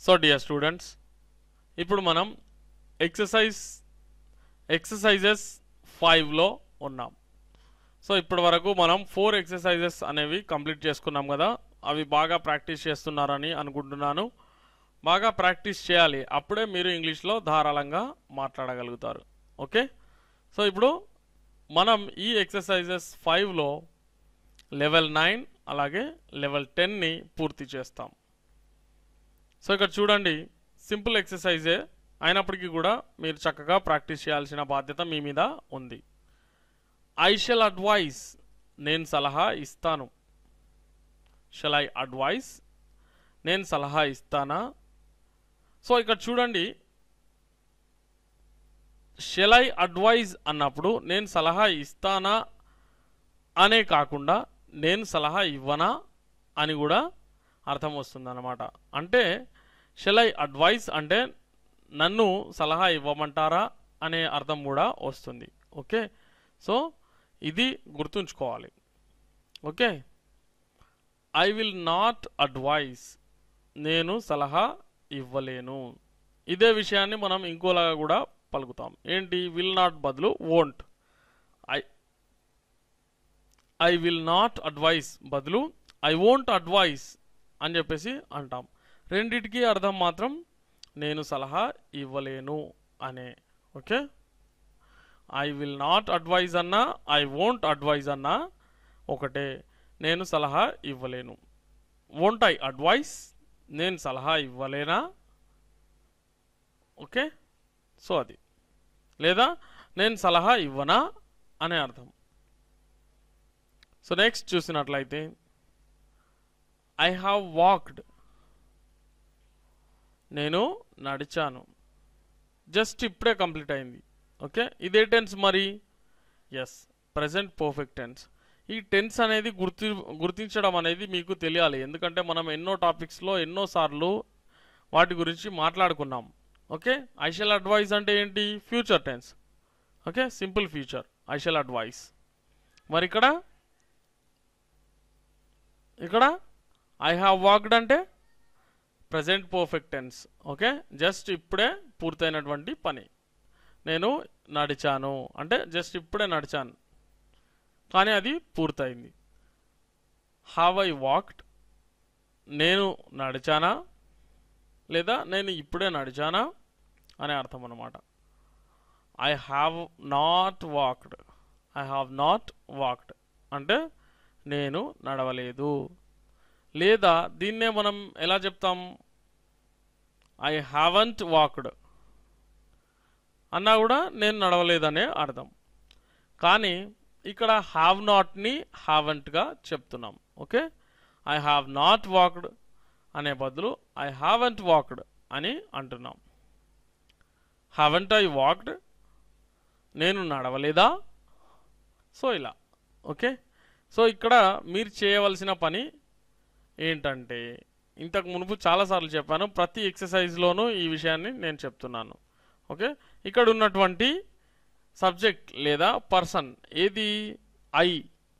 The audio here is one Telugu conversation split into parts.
సో డియర్ స్టూడెంట్స్ ఇప్పుడు మనం ఎక్సర్సైజ్ ఎక్సర్సైజెస్ ఫైవ్లో ఉన్నాం సో ఇప్పటి వరకు మనం ఫోర్ ఎక్సర్సైజెస్ అనేవి కంప్లీట్ చేసుకున్నాం కదా అవి బాగా ప్రాక్టీస్ చేస్తున్నారని అనుకుంటున్నాను బాగా ప్రాక్టీస్ చేయాలి అప్పుడే మీరు ఇంగ్లీష్లో ధారాళంగా మాట్లాడగలుగుతారు ఓకే సో ఇప్పుడు మనం ఈ ఎక్సర్సైజెస్ ఫైవ్లో లెవెల్ నైన్ అలాగే లెవెల్ టెన్ని పూర్తి చేస్తాం సో ఇక్కడ చూడండి సింపుల్ ఎక్సర్సైజే అయినప్పటికీ కూడా మీరు చక్కగా ప్రాక్టీస్ చేయాల్సిన బాధ్యత మీ మీద ఉంది ఐ షెల్ అడ్వైస్ నేను సలహా ఇస్తాను షెల్ ఐ అడ్వైస్ నేను సలహా ఇస్తానా సో ఇక్కడ చూడండి షెల్ ఐ అడ్వైజ్ అన్నప్పుడు నేను సలహా ఇస్తానా అనే కాకుండా నేను సలహా ఇవ్వనా అని కూడా అర్థం వస్తుందన్నమాట అంటే షెల్ ఐ అడ్వైస్ అంటే నన్ను సలహా ఇవ్వమంటారా అనే అర్థం కూడా వస్తుంది ఓకే సో ఇది గుర్తుంచుకోవాలి okay I will not advise నేను సలహా ఇవ్వలేను ఇదే విషయాన్ని మనం ఇంకోలాగా కూడా పలుకుతాం ఏంటి విల్ నాట్ బదులు won't I I will not advise బదులు ఐ వోంట్ అడ్వైస్ అని చెప్పేసి అంటాం రెండిటికి అర్థం మాత్రం నేను సలహా ఇవ్వలేను అనే okay I will not advise అన్నా ఐ వోంట్ అడ్వైజ్ అన్నా ఒకటే నేను సలహా ఇవ్వలేను వోంట్ ఐ అడ్వైస్ నేను సలహా ఇవ్వలేనా ఓకే సో అది లేదా నేను సలహా ఇవ్వనా అనే అర్థం సో నెక్స్ట్ చూసినట్లయితే ఐ హ్యావ్ వాక్డ్ నేను నడిచాను జస్ట్ ఇప్పుడే కంప్లీట్ అయింది ఓకే ఇదే టెన్స్ మరి ఎస్ ప్రజెంట్ పర్ఫెక్ట్ టెన్స్ ఈ టెన్స్ అనేది గుర్తి గుర్తించడం అనేది మీకు తెలియాలి ఎందుకంటే మనం ఎన్నో టాపిక్స్లో ఎన్నో సార్లు వాటి గురించి మాట్లాడుకున్నాం ఓకే ఐ షెల్ అడ్వైస్ అంటే ఏంటి future tense okay simple future I shall advise మరి ఇక్కడ ఇక్కడ ఐ హ్యావ్ వాక్డ్ అంటే present perfect tense okay just ఇప్పుడే పూర్తయినటువంటి పని నేను నడిచాను అంటే జస్ట్ ఇప్పుడే నడిచాను కానీ అది పూర్తయింది హ్యావ్ ఐ వాక్డ్ నేను నడిచానా లేదా నేను ఇప్పుడే నడిచానా అనే అర్థం అన్నమాట I have not walked I have not walked అంటే నేను నడవలేదు లేదా దీన్నే మనం ఎలా చెప్తాం ఐ హ్యావెంట్ వాక్డ్ అన్నా కూడా నేను నడవలేదనే అర్థం కానీ ఇక్కడ హ్యావ్ నాట్ని హ్యావెంట్గా చెప్తున్నాం okay I have not walked అనే బదులు ఐ హ్యావెంట్ వాక్డ్ అని అంటున్నాం హ్యావెంట్ ఐ వాక్డ్ నేను నడవలేదా సో ఇలా ఓకే సో ఇక్కడ మీరు చేయవలసిన పని ఏంటంటే ఇంతకు మునుపు చాలాసార్లు చెప్పాను ప్రతి ఎక్సర్సైజ్లోనూ ఈ విషయాన్ని నేను చెప్తున్నాను ఓకే ఇక్కడ ఉన్నటువంటి సబ్జెక్ట్ లేదా పర్సన్ ఏది ఐ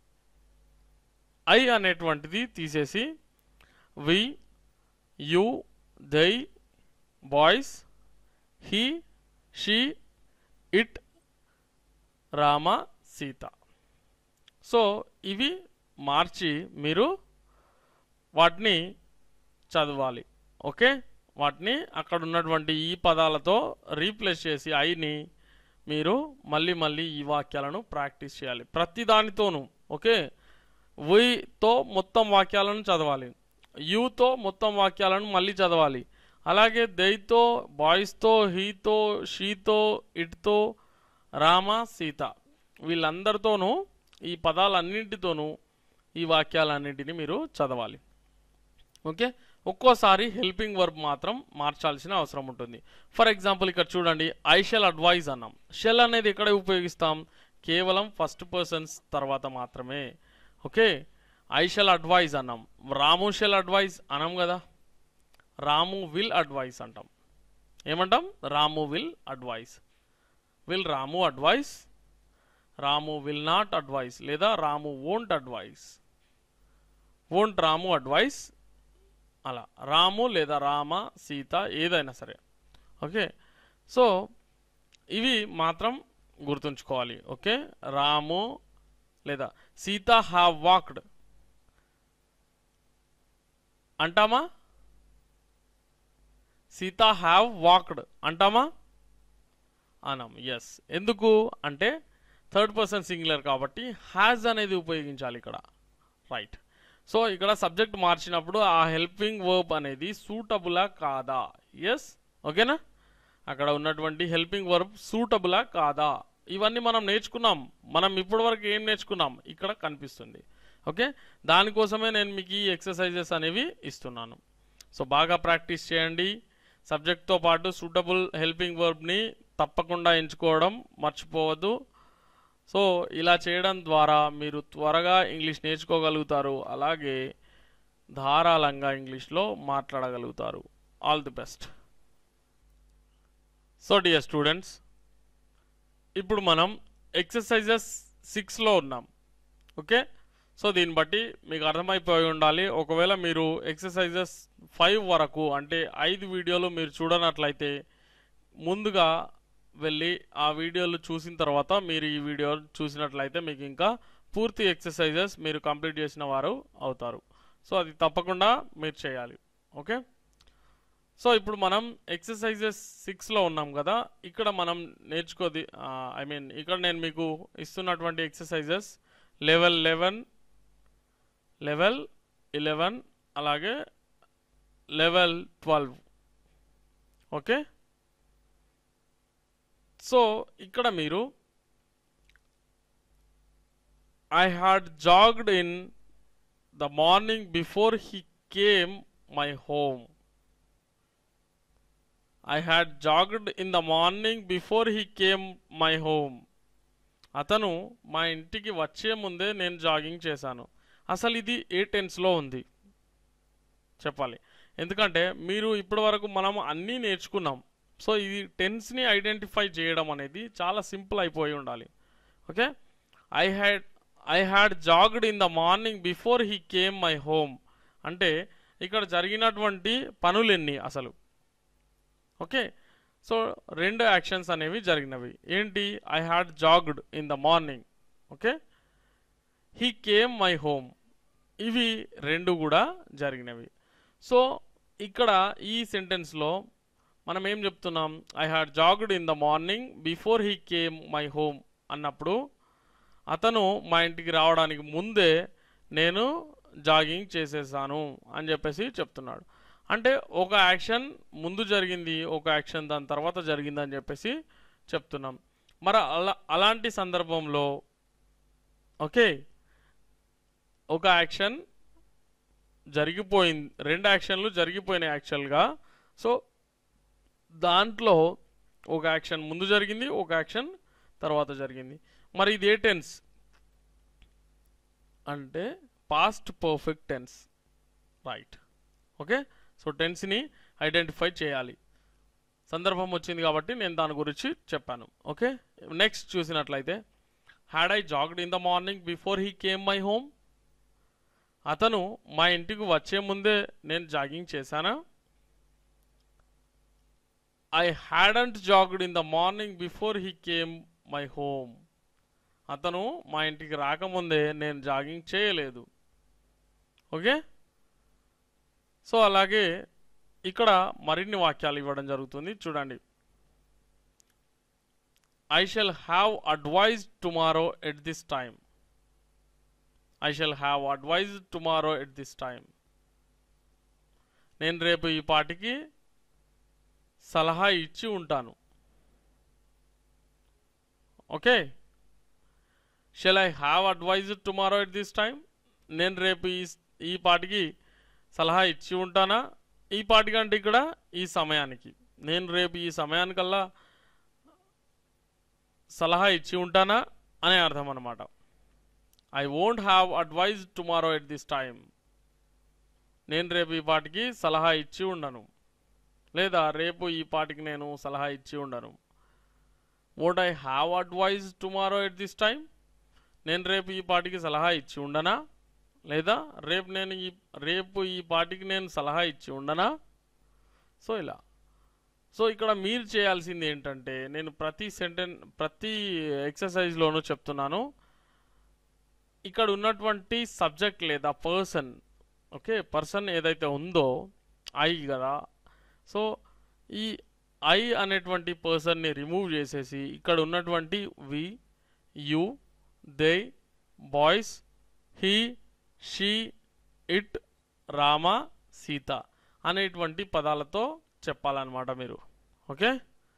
ఐ అనేటువంటిది తీసేసి we you they boys he she it Rama Sita so ఇవి మార్చి మీరు వాటిని చదవాలి ఓకే వాటిని అక్కడ ఉన్నటువంటి ఈ పదాలతో రీప్లేస్ చేసి ఐని మీరు మళ్ళీ మళ్ళీ ఈ వాక్యాలను ప్రాక్టీస్ చేయాలి ప్రతి దానితోనూ ఓకే వీతో మొత్తం వాక్యాలను చదవాలి యూతో మొత్తం వాక్యాలను మళ్ళీ చదవాలి అలాగే దైతో బాయ్స్తో హీతో షీతో ఇట్తో రామ సీత వీళ్ళందరితోనూ ఈ పదాలన్నింటితోనూ ఈ వాక్యాలన్నింటినీ మీరు చదవాలి ఓకే ఒక్కోసారి హెల్పింగ్ వర్బ్ మాత్రం మార్చాల్సిన అవసరం ఉంటుంది ఫర్ ఎగ్జాంపుల్ ఇక్కడ చూడండి ఐ షెల్ అడ్వైజ్ అన్నాం షెల్ అనేది ఎక్కడ ఉపయోగిస్తాం కేవలం ఫస్ట్ పర్సన్స్ తర్వాత మాత్రమే ఓకే ఐ షెల్ అడ్వైజ్ అన్నాం రాము షెల్ అడ్వైజ్ అన్నాం కదా రాము విల్ అడ్వైస్ అంటాం ఏమంటాం Ramu will advise will Ramu advise Ramu will not advise లేదా Ramu won't advise won't Ramu advise అలా రాము లేదా రామ సీత ఏదైనా సరే ఓకే సో ఇవి మాత్రం గుర్తుంచుకోవాలి ఓకే రాము లేదా సీత హ్యావ్ వాక్డ్ అంటామా సీత హ్యావ్ వాక్డ్ అంటామా అనం ఎస్ ఎందుకు అంటే థర్డ్ పర్సన్ సింగులర్ కాబట్టి హ్యాజ్ అనేది ఉపయోగించాలి ఇక్కడ రైట్ సో ఇక్కడ సబ్జెక్ట్ మార్చినప్పుడు ఆ హెల్పింగ్ వర్బ్ అనేది సూటబులా కాదా ఎస్ ఓకేనా అక్కడ ఉన్నటువంటి హెల్పింగ్ వర్బ్ సూటబులా కాదా ఇవన్నీ మనం నేర్చుకున్నాం మనం ఇప్పటివరకు ఏం నేర్చుకున్నాం ఇక్కడ కనిపిస్తుంది ఓకే దానికోసమే నేను మీకు ఈ ఎక్సర్సైజెస్ అనేవి ఇస్తున్నాను సో బాగా ప్రాక్టీస్ చేయండి సబ్జెక్ట్తో పాటు సూటబుల్ హెల్పింగ్ వర్బ్ని తప్పకుండా ఎంచుకోవడం మర్చిపోవద్దు సో ఇలా చేయడం ద్వారా మీరు త్వరగా ఇంగ్లీష్ నేర్చుకోగలుగుతారు అలాగే ధారాళంగా ఇంగ్లీష్లో మాట్లాడగలుగుతారు all the best so dear students ఇప్పుడు మనం ఎక్సర్సైజెస్ సిక్స్లో ఉన్నాం ఓకే సో దీన్ని బట్టి మీకు అర్థమైపోయి ఉండాలి ఒకవేళ మీరు ఎక్సర్సైజెస్ ఫైవ్ వరకు అంటే ఐదు వీడియోలు మీరు చూడనట్లయితే ముందుగా వెళ్ళి ఆ వీడియోలు చూసిన తర్వాత మీరు ఈ వీడియో చూసినట్లయితే మీకు ఇంకా పూర్తి ఎక్సర్సైజెస్ మీరు కంప్లీట్ చేసిన వారు అవుతారు సో అది తప్పకుండా మీరు చేయాలి ఓకే సో ఇప్పుడు మనం ఎక్సర్సైజెస్ సిక్స్లో ఉన్నాం కదా ఇక్కడ మనం నేర్చుకోది ఐ మీన్ ఇక్కడ నేను మీకు ఇస్తున్నటువంటి exercises level eleven level eleven level twelve ట్వెల్వ్ ఓకే సో ఇక్కడ మీరు I had jogged in the morning before he came my home I had jogged in the morning before he came my home అతను మా ఇంటికి వచ్చే ముందే నేను జాగింగ్ చేశాను అసలు ఇది ఏ టెన్స్లో ఉంది చెప్పాలి ఎందుకంటే మీరు ఇప్పటి వరకు మనం అన్నీ నేర్చుకున్నాం సో ఇది టెన్స్ని ఐడెంటిఫై చేయడం అనేది చాలా సింపుల్ అయిపోయి ఉండాలి okay I had I had jogged in the morning before he came my home అంటే ఇక్కడ జరిగినటువంటి పనులెన్ని అసలు ఓకే సో రెండు యాక్షన్స్ అనేవి జరిగినవి ఏంటి I had jogged in the morning okay he came my home ఇవి రెండు కూడా జరిగినవి సో ఇక్కడ ఈ సెంటెన్స్లో మనం ఏం చెప్తున్నాం I had jogged in the morning before he came my home అన్నప్పుడు అతను మా ఇంటికి రావడానికి ముందే నేను జాగింగ్ చేసేసాను అని చెప్పేసి చెప్తున్నాడు అంటే ఒక యాక్షన్ ముందు జరిగింది ఒక యాక్షన్ దాని తర్వాత జరిగింది అని చెప్పేసి చెప్తున్నాం మరి అలా అలాంటి సందర్భంలో ఓకే ఒక యాక్షన్ జరిగిపోయింది రెండు యాక్షన్లు జరిగిపోయినాయి యాక్చువల్గా సో దాంట్లో ఒక యాక్షన్ ముందు జరిగింది ఒక యాక్షన్ తర్వాత జరిగింది మరి ఇది ఏ టెన్స్ అంటే past perfect tense right okay so టెన్స్ని ఐడెంటిఫై చేయాలి సందర్భం వచ్చింది కాబట్టి నేను దాని గురించి చెప్పాను ఓకే నెక్స్ట్ చూసినట్లయితే had I jogged in the morning before he came my home అతను మా ఇంటికి వచ్చే ముందే నేను జాగింగ్ చేశానా I hadn't jogged in the morning before he came my home అతను మా ఇంటికి రాకముందే నేను జాగింగ్ చేయలేదు ఓకే సో అలాగే ఇక్కడ మరిన్ని వాక్యాలు ఇవ్వడం జరుగుతుంది చూడండి I shall have advise tomorrow at this time I shall have advise tomorrow at this time నేను రేపు ఈ పాటికి సలహా ఇచ్చి ఉంటాను okay shall I have advise tomorrow at this time నేను రేపు ఈ ఈ పాటికి సలహా ఇచ్చి ఉంటానా ఈ పాటికి అంటే ఇక్కడ ఈ సమయానికి నేను రేపు ఈ సమయానికల్లా సలహా ఇచ్చి ఉంటానా అనే అర్థం అనమాట I won't have advise tomorrow at this time నేను రేపు ఈ పాటికి సలహా ఇచ్చి ఉండను లేదా రేపు ఈ పాటికి నేను సలహా ఇచ్చి ఉండను won't I have advise tomorrow at this time నేను రేపు ఈ పాటికి సలహా ఇచ్చి ఉండనా లేదా రేపు నేను ఈ రేపు ఈ పాటికి నేను సలహా ఇచ్చి ఉండనా సో ఇలా సో ఇక్కడ మీరు చేయాల్సింది ఏంటంటే నేను ప్రతి సెంటెన్ ప్రతి ఎక్సర్సైజ్లోనూ చెప్తున్నాను ఇక్కడ ఉన్నటువంటి సబ్జెక్ట్ లేదా పర్సన్ ఓకే పర్సన్ ఏదైతే ఉందో ఐ కదా సో ఈ ఐ అనేటువంటి పర్సన్ని రిమూవ్ చేసేసి ఇక్కడ ఉన్నటువంటి we you they boys he she it Rama Sita అనేటువంటి పదాలతో చెప్పాలన్నమాట మీరు ఓకే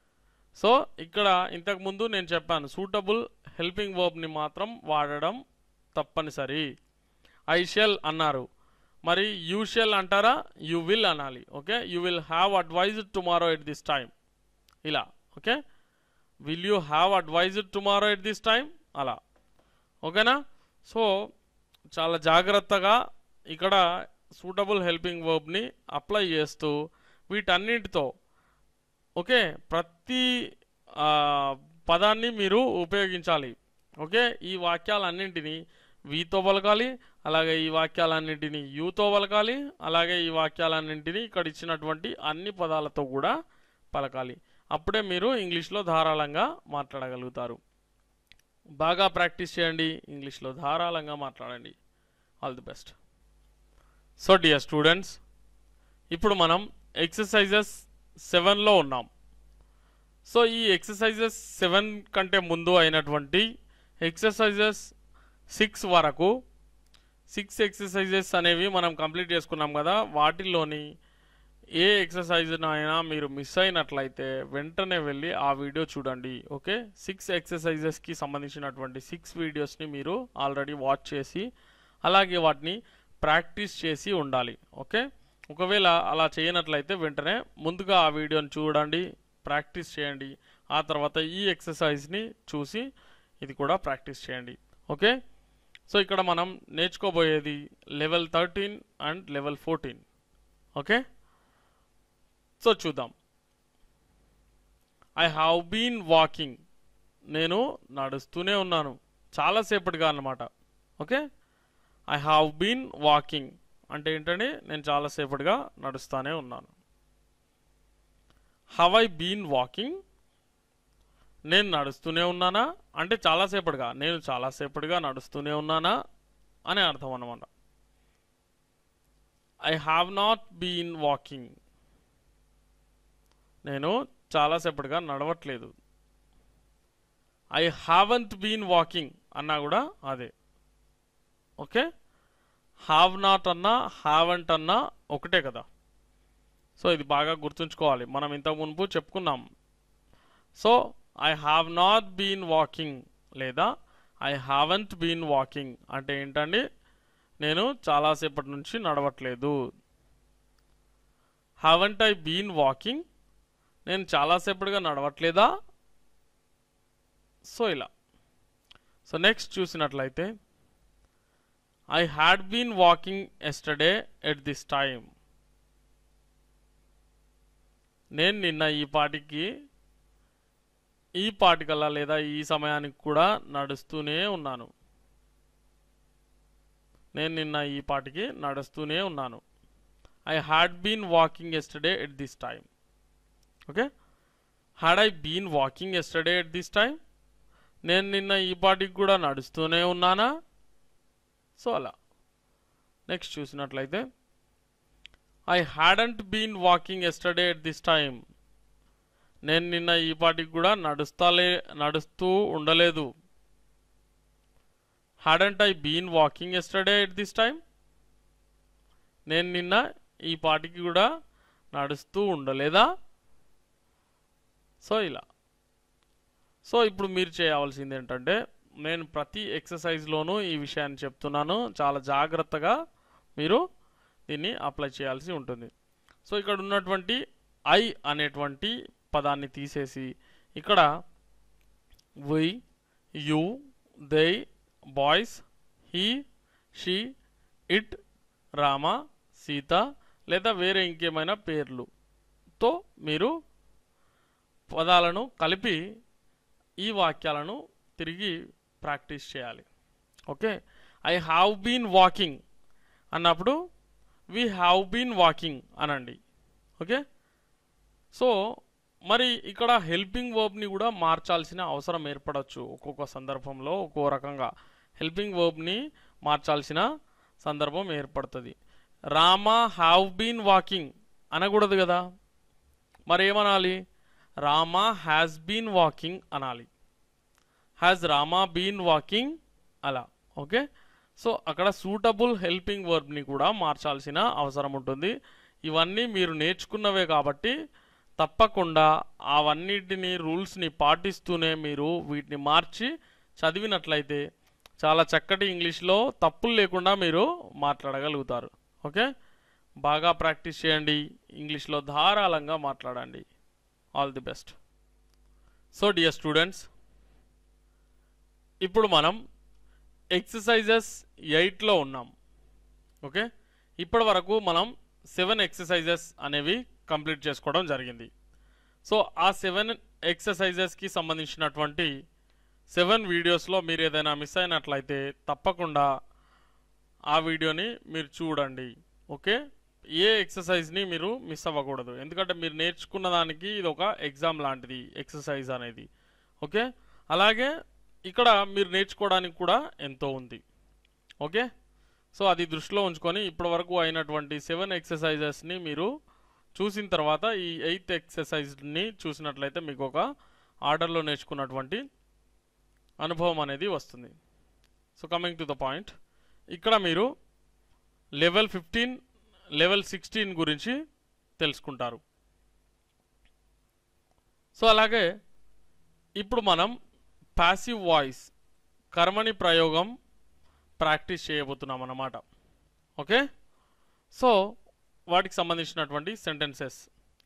సో ఇక్కడ ఇంతకుముందు నేను చెప్పాను సూటబుల్ హెల్పింగ్ వర్బ్ని మాత్రం వాడడం తప్పనిసరి ఐ షెల్ అన్నారు మరి యూ షెల్ అంటారా యూ విల్ అనాలి okay you will have advise tomorrow at this time ఇలా okay will you have advise tomorrow at this time అలా ఓకేనా సో చాలా జాగ్రత్తగా ఇక్కడ సూటబుల్ హెల్పింగ్ వర్బ్ని అప్లై చేస్తూ వీటన్నిటితో ఓకే ప్రతి ఆ, పదాన్ని మీరు ఉపయోగించాలి ఓకే ఈ వాక్యాలన్నింటినీ వీతో పలకాలి అలాగే ఈ వాక్యాలన్నింటినీ యూతో పలకాలి అలాగే ఈ వాక్యాలన్నింటినీ ఇక్కడ ఇచ్చినటువంటి అన్ని పదాలతో కూడా పలకాలి అప్పుడే మీరు ఇంగ్లీష్లో ధారాళంగా మాట్లాడగలుగుతారు బాగా ప్రాక్టీస్ చేయండి ఇంగ్లీష్లో ధారాళంగా మాట్లాడండి all the best so dear students ఇప్పుడు మనం ఎక్సర్సైజెస్ సెవెన్లో ఉన్నాం సో ఈ ఎక్సర్సైజెస్ సెవెన్ కంటే ముందు అయినటువంటి ఎక్సర్సైజెస్ సిక్స్ వరకు సిక్స్ ఎక్సర్సైజెస్ అనేవి మనం కంప్లీట్ చేసుకున్నాం కదా వాటిల్లోని ఏ ఎక్సర్సైజ్ అయినా మీరు మిస్ అయినట్లయితే వెంటనే వెళ్ళి ఆ వీడియో చూడండి ఓకే సిక్స్ ఎక్సర్సైజెస్కి సంబంధించినటువంటి సిక్స్ వీడియోస్ని మీరు ఆల్రెడీ వాచ్ చేసి అలాగే వాటిని ప్రాక్టీస్ చేసి ఉండాలి ఓకే ఒకవేళ అలా చేయనట్లయితే వెంటనే ముందుగా ఆ వీడియోని చూడండి ప్రాక్టీస్ చేయండి ఆ తర్వాత ఈ ఎక్సర్సైజ్ని చూసి ఇది కూడా ప్రాక్టీస్ చేయండి ఓకే సో ఇక్కడ మనం నేర్చుకోబోయేది level thirteen and level fourteen okay so చూద్దాం ఐ హ్యావ్ బీన్ వాకింగ్ నేను నడుస్తూనే ఉన్నాను చాలాసేపటిగా అన్నమాట okay I have been walking అంటే ఏంటంటే నేను చాలాసేపటిగా నడుస్తూనే ఉన్నాను హవ్ ఐ బీన్ వాకింగ్ నేను నడుస్తూనే ఉన్నానా అంటే చాలాసేపటిగా నేను చాలాసేపటిగా నడుస్తూనే ఉన్నానా అనే అర్థం అన్నమాట I have not been walking నేను చాలాసేపటిగా నడవట్లేదు ఐ హ్యావెంట్ బీన్ వాకింగ్ అన్నా కూడా అదే ఓకే హ్యావ్ నాట్ అన్నా హ్యావెంట్ అన్నా ఒకటే కదా సో ఇది బాగా గుర్తుంచుకోవాలి మనం ఇంతకు మునుపు చెప్పుకున్నాం so I have not been walking లేదా ఐ హ్యావెంట్ బీన్ వాకింగ్ అంటే ఏంటండి నేను చాలాసేపటి నుంచి నడవట్లేదు హ్యావెంట్ ఐ బీన్ వాకింగ్ నేను చాలాసేపటిగా నడవట్లేదా సో ఇలా సో నెక్స్ట్ చూసినట్లయితే I had been walking yesterday at this time నేను నిన్న ఈ పాటికి ఈ పాటికల్లా లేదా ఈ సమయానికి కూడా నడుస్తూనే ఉన్నాను నేను నిన్న ఈ పాటికి నడుస్తూనే ఉన్నాను I had been walking yesterday at this time okay had I been walking yesterday at this time నేను నిన్న ఈ పాటికి కూడా నడుస్తూనే ఉన్నానా సో అలా నెక్స్ట్ చూసినట్లయితే I hadn't been walking yesterday at this time నేను నిన్న ఈ పాటికి కూడా నడుస్తాలే నడుస్తూ ఉండలేదు hadn't I been walking yesterday at this time నేను నిన్న ఈ పాటికి కూడా నడుస్తూ ఉండలేదా సో ఇలా సో ఇప్పుడు మీరు చేయవలసింది ఏంటంటే నేను ప్రతి ఎక్సర్సైజ్లోనూ ఈ విషయాన్ని చెప్తున్నాను చాలా జాగ్రత్తగా మీరు దీన్ని అప్లై చేయాల్సి ఉంటుంది సో ఇక్కడ ఉన్నటువంటి ఐ అనేటువంటి పదాన్ని తీసేసి ఇక్కడ we you they boys he she it Rama Sita లేదా వేరే ఇంకేమైనా పేర్లుతో మీరు పదాలను కలిపి ఈ వాక్యాలను తిరిగి ప్రాక్టీస్ చేయాలి okay I have been walking అన్నప్పుడు వీ హ్యావ్ బీన్ వాకింగ్ అనండి ఓకే సో మరి ఇక్కడ హెల్పింగ్ వర్బ్ని కూడా మార్చాల్సిన అవసరం ఏర్పడవచ్చు ఒక్కొక్క సందర్భంలో ఒక్కో రకంగా హెల్పింగ్ వర్బ్ని మార్చాల్సిన సందర్భం ఏర్పడుతుంది రామ హ్యావ్ బీన్ వాకింగ్ అనకూడదు కదా మరి ఏమనాలి రామ హ్యాస్ బీన్ వాకింగ్ అనాలి హ్యాస్ రామా బీన్ వాకింగ్ అలా ఓకే సో అక్కడ సూటబుల్ హెల్పింగ్ వర్బ్ని కూడా మార్చాల్సిన అవసరం ఉంటుంది ఇవన్నీ మీరు నేర్చుకున్నవే కాబట్టి తప్పకుండా అవన్నిటిని రూల్స్ని పాటిస్తూనే మీరు వీటిని మార్చి చదివినట్లయితే చాలా చక్కటి ఇంగ్లీష్లో తప్పులు లేకుండా మీరు మాట్లాడగలుగుతారు ఓకే బాగా ప్రాక్టీస్ చేయండి ఇంగ్లీష్లో ధారాళంగా మాట్లాడండి all the best so dear students ఇప్పుడు మనం ఎక్సర్సైజెస్ ఎయిట్లో ఉన్నాం ఓకే ఇప్పటి వరకు మనం సెవెన్ ఎక్సర్సైజెస్ అనేవి కంప్లీట్ చేసుకోవడం జరిగింది సో ఆ సెవెన్ ఎక్సర్సైజెస్కి సంబంధించినటువంటి సెవెన్ వీడియోస్లో మీరు ఏదైనా మిస్ అయినట్లయితే తప్పకుండా ఆ వీడియోని మీరు చూడండి ఓకే ఏ ఎక్సర్సైజ్ని మీరు మిస్ అవ్వకూడదు ఎందుకంటే మీరు నేర్చుకున్న దానికి ఇది ఒక ఎగ్జామ్ లాంటిది ఎక్సర్సైజ్ అనేది ఓకే అలాగే ఇక్కడ మీరు నేర్చుకోవడానికి కూడా ఎంతో ఉంది ఓకే సో అది దృష్టిలో ఉంచుకొని ఇప్పటివరకు అయినటువంటి సెవెన్ ఎక్సర్సైజెస్ని మీరు చూసిన తర్వాత ఈ ఎయిత్ ఎక్సర్సైజ్ని చూసినట్లయితే మీకు ఒక ఆర్డర్లో నేర్చుకున్నటువంటి అనుభవం అనేది వస్తుంది so coming to the point ఇక్కడ మీరు లెవెల్ ఫిఫ్టీన్ లెవెల్ సిక్స్టీన్ గురించి తెలుసుకుంటారు సో అలాగే ఇప్పుడు మనం ప్యాసివ్ వాయిస్ కర్మని ప్రయోగం ప్రాక్టీస్ చేయబోతున్నాం అన్నమాట ఓకే సో వాటికి సంబంధించినటువంటి sentences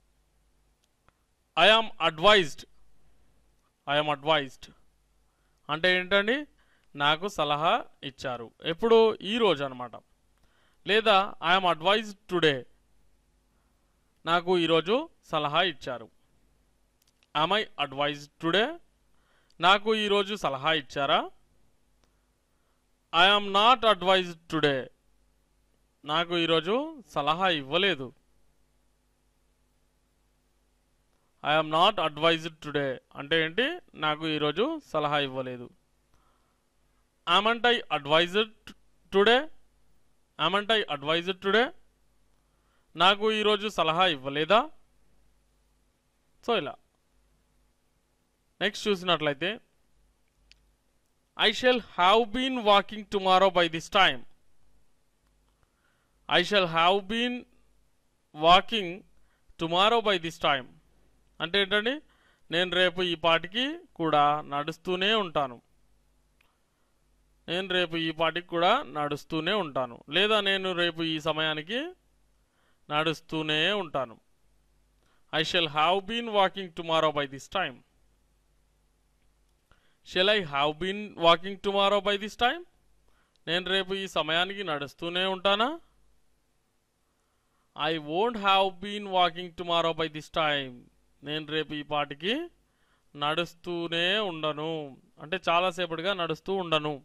I am advised I am advised అంటే ఏంటండి నాకు సలహా ఇచ్చారు ఎప్పుడు ఈ రోజు అనమాట లేదా ఐఎమ్ అడ్వైజ్డ్ టుడే నాకు ఈరోజు సలహా ఇచ్చారు ఐ అడ్వైజ్డ్ టుడే నాకు ఈరోజు సలహా ఇచ్చారా I am not advised today నాకు ఈరోజు సలహా ఇవ్వలేదు I am not advised today అంటే ఏంటి నాకు ఈరోజు సలహా ఇవ్వలేదు amn't I advised today amn't I advised today నాకు ఈరోజు సలహా ఇవ్వలేదా సో ఇలా నెక్స్ట్ చూసినట్లయితే I shall have been walking tomorrow by this time I shall have been walking tomorrow by this time అంటే ఏంటండి నేను రేపు ఈ పాటికి కూడా నడుస్తూనే ఉంటాను నేను రేపు ఈ పాటికి కూడా నడుస్తూనే ఉంటాను లేదా నేను రేపు ఈ సమయానికి నడుస్తూనే ఉంటాను I shall have been walking tomorrow by this time shall I have been walking tomorrow by this time నేను రేపు ఈ సమయానికి నడుస్తూనే ఉంటానా I won't have been walking tomorrow by this time నేను రేపు ఈ పాటికి నడుస్తూనే ఉండను అంటే చాలాసేపటిగా నడుస్తూ ఉండను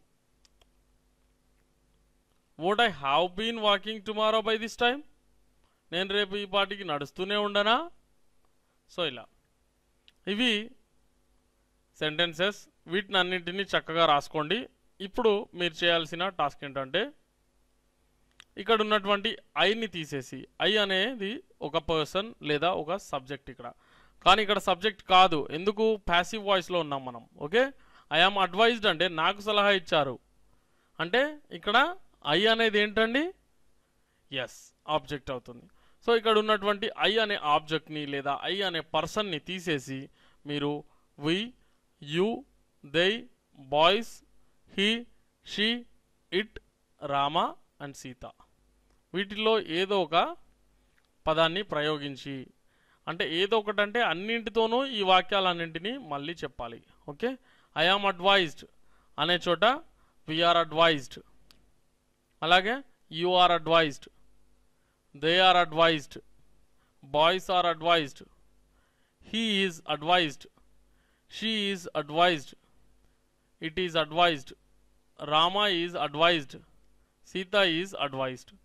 won't I have been walking tomorrow by this time నేను రేపు ఈ పాటికి నడుస్తూనే ఉండనా సో ఇలా ఇవి సెంటెన్సెస్ వీటిని అన్నింటినీ చక్కగా రాసుకోండి ఇప్పుడు మీరు చేయాల్సిన టాస్క్ ఏంటంటే ఇక్కడ ఉన్నటువంటి ఐని తీసేసి ఐ అనేది ఒక పర్సన్ లేదా ఒక సబ్జెక్ట్ ఇక్కడ కానీ ఇక్కడ సబ్జెక్ట్ కాదు ఎందుకు ప్యాసివ్ వాయిస్లో ఉన్నాం మనం ఓకే ఐ ఆమ్ అడ్వైజ్డ్ అంటే నాకు సలహా ఇచ్చారు అంటే ఇక్కడ ఐ అనేది ఏంటండి ఎస్ ఆబ్జెక్ట్ అవుతుంది సో ఇక్కడ ఉన్నటువంటి ఐ అనే ఆబ్జెక్ట్ని లేదా ఐ అనే పర్సన్ని తీసేసి మీరు we you they boys he she it Rama and Sita వీటిల్లో ఏదో ఒక పదాన్ని ప్రయోగించి అంటే ఏదో ఒకటి అంటే అన్నింటితోనూ ఈ వాక్యాలన్నింటినీ మళ్ళీ చెప్పాలి ఓకే ఐ ఆమ్ అడ్వైజ్డ్ అనే చోట వీఆర్ అడ్వైజ్డ్ అలాగే you are advised they are advised boys are advised he is advised she is advised it is advised Rama is advised Sita is advised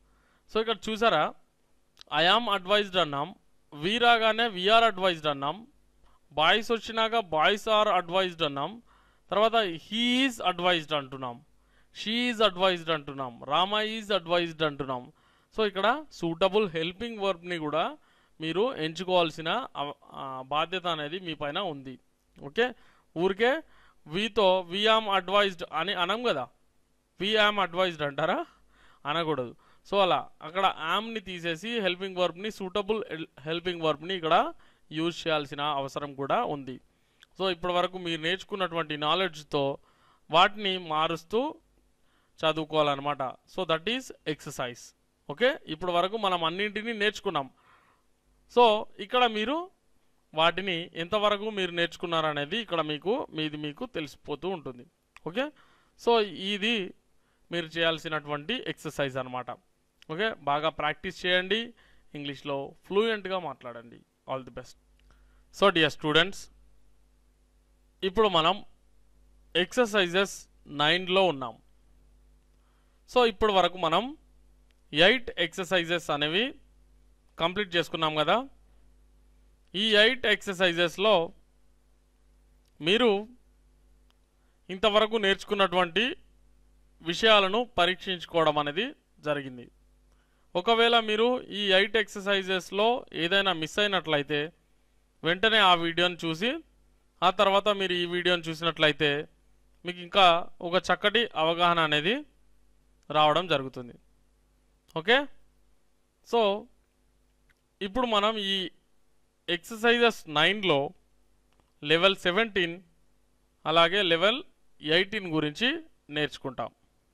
so ఇక్కడ చూసారా ఐ ఆమ్ అడ్వైజ్డ్ అన్నాం వి రాగానే వీఆర్ అడ్వైజ్డ్ అన్నాం బాయ్స్ వచ్చినాక బాయ్స్ ఆర్ అడ్వైజ్డ్ అన్నాం తర్వాత హీ ఈజ్ అడ్వైజ్డ్ అంటున్నాం షీ ఈజ్ అడ్వైజ్డ్ అంటున్నాం రామ ఈజ్ అడ్వైజ్డ్ అంటున్నాం సో ఇక్కడ సూటబుల్ హెల్పింగ్ వర్బ్ని కూడా మీరు ఎంచుకోవాల్సిన అవ- ఆ, బాధ్యత అనేది మీ పైన ఉంది ఓకే ఊరికే వీతో వి ఆమ్ అడ్వైజ్డ్ అని అనం కదా వి యామ్ అడ్వైజ్డ్ అంటారా అనకూడదు సో అలా అక్కడ యామ్ని తీసేసి హెల్పింగ్ వర్బ్ని సూటబుల్ హెల్పింగ్ వర్బ్ని ఇక్కడ యూజ్ చేయాల్సిన అవసరం కూడా ఉంది సో ఇప్పటి వరకు మీరు నేర్చుకున్నటువంటి నాలెడ్జ్తో వాటిని మారుస్తూ చదువుకోవాలన్నమాట so that is exercise okay ఇప్పటి వరకు మనం అన్నింటినీ నేర్చుకున్నాం సో ఇక్కడ మీరు వాటిని ఎంతవరకు మీరు నేర్చుకున్నారనేది ఇక్కడ మీకు మీది మీకు తెలిసిపోతూ ఉంటుంది ఓకే సో ఇది మీరు చేయాల్సినటువంటి ఎక్సర్సైజ్ అనమాట ఓకే బాగా ప్రాక్టీస్ చేయండి ఇంగ్లీష్లో ఫ్లూయెంట్గా మాట్లాడండి all the best so dear students ఇప్పుడు మనం ఎక్సర్సైజెస్ నైన్లో ఉన్నాం సో ఇప్పటి వరకు మనం ఎయిట్ ఎక్సర్సైజెస్ అనేవి కంప్లీట్ చేసుకున్నాం కదా ఈ ఎయిట్ ఎక్సర్సైజెస్లో మీరు ఇంతవరకు నేర్చుకున్నటువంటి విషయాలను పరీక్షించుకోవడం అనేది జరిగింది ఒకవేళ మీరు ఈ ఎయిట్ ఎక్సర్సైజెస్లో ఏదైనా మిస్ అయినట్లయితే వెంటనే ఆ వీడియోని చూసి ఆ తర్వాత మీరు ఈ వీడియోని చూసినట్లయితే మీకు ఇంకా ఒక చక్కటి అవగాహన అనేది రావడం జరుగుతుంది ఓకే సో ఇప్పుడు మనం ఈ ఎక్సర్సైజెస్ నైన్లో లెవెల్ సెవెంటీన్ అలాగే లెవెల్ ఎయిటీన్ గురించి నేర్చుకుంటాం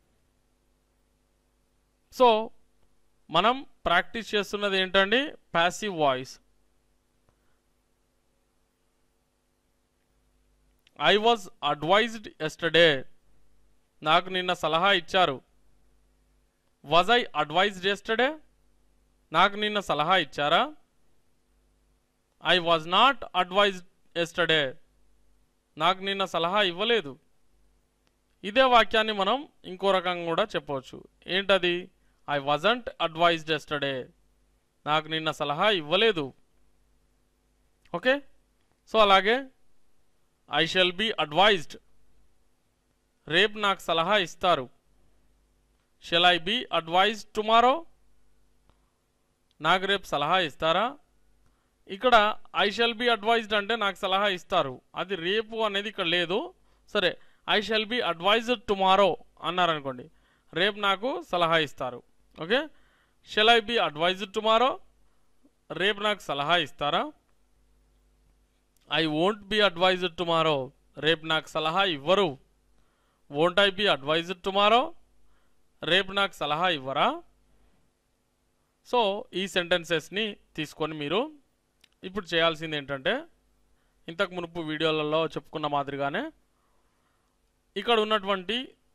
సో మనం ప్రాక్టీస్ చేస్తున్నది ఏంటండి passive voice I was advised yesterday నాకు నిన్న సలహా ఇచ్చారు వాజ్ ఐ అడ్వైజ్డ్ ఎస్టర్డే నాకు నిన్న సలహా ఇచ్చారా I was not advised yesterday నాకు నిన్న సలహా ఇవ్వలేదు ఇదే వాక్యాన్ని మనం ఇంకో రకంగా కూడా చెప్పవచ్చు ఏంటది ఐ వాజంట్ అడ్వైజ్డ్ ఎస్టర్డే నాకు నిన్న సలహా ఇవ్వలేదు ఓకే సో అలాగే ఐ షెల్ బి అడ్వైజ్డ్ రేపు నాకు సలహా ఇస్తారు shall I be advised tomorrow నాకు రేపు సలహా ఇస్తారా ఇక్కడ ఐ షెల్ బి అడ్వైజ్డ్ అంటే నాకు సలహా ఇస్తారు అది రేపు అనేది ఇక్కడ లేదు సరే I shall be advised tomorrow అన్నారనుకోండి రేపు నాకు సలహా ఇస్తారు okay shall I be advised tomorrow రేపు నాకు సలహా ఇస్తారా I won't be advised tomorrow రేపు నాకు సలహా ఇవ్వరు won't I be advised tomorrow రేపు నాకు సలహా ఇవ్వరా సో ఈ సెంటెన్సెస్ని తీసుకొని మీరు ఇప్పుడు చేయాల్సింది ఏంటంటే ఇంతకు మునుపు వీడియోలలో చెప్పుకున్న మాదిరిగానే ఇక్కడ ఉన్నటువంటి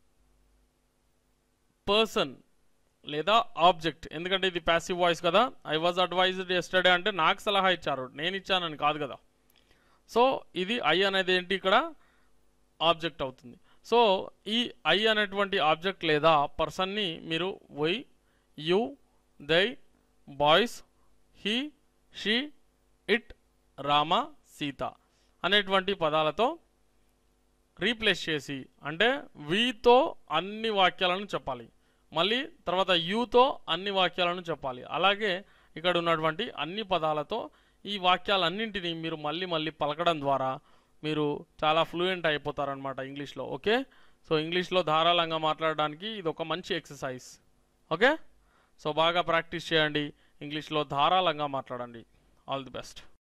పర్సన్ లేదా ఆబ్జెక్ట్ ఎందుకంటే ఇది ప్యాసివ్ వాయిస్ కదా ఐ వాజ్ అడ్వైజ్డ్ ఎస్టర్డే అంటే నాకు సలహా ఇచ్చారు నేను ఇచ్చానని కాదు కదా సో ఇది ఐ అనేది ఏంటి ఇక్కడ ఆబ్జెక్ట్ అవుతుంది సో ఈ ఐ అనేటువంటి ఆబ్జెక్ట్ లేదా పర్సన్ని మీరు we you they boys he she it Rama Sita అనేటువంటి పదాలతో రీప్లేస్ చేసి అంటే వీతో అన్ని వాక్యాలను చెప్పాలి మళ్ళీ తర్వాత యూతో అన్ని వాక్యాలను చెప్పాలి అలాగే ఇక్కడ ఉన్నటువంటి అన్ని పదాలతో ఈ వాక్యాలన్నింటినీ మీరు మళ్ళీ మళ్ళీ పలకడం ద్వారా మీరు చాలా ఫ్లూయెంట్ అయిపోతారనమాట ఇంగ్లీష్లో ఓకే సో ఇంగ్లీష్లో ధారాళంగా మాట్లాడడానికి ఇది ఒక మంచి ఎక్సర్సైజ్ ఓకే సో బాగా ప్రాక్టీస్ చేయండి ఇంగ్లీష్లో ధారాళంగా మాట్లాడండి ఆల్ ది బెస్ట్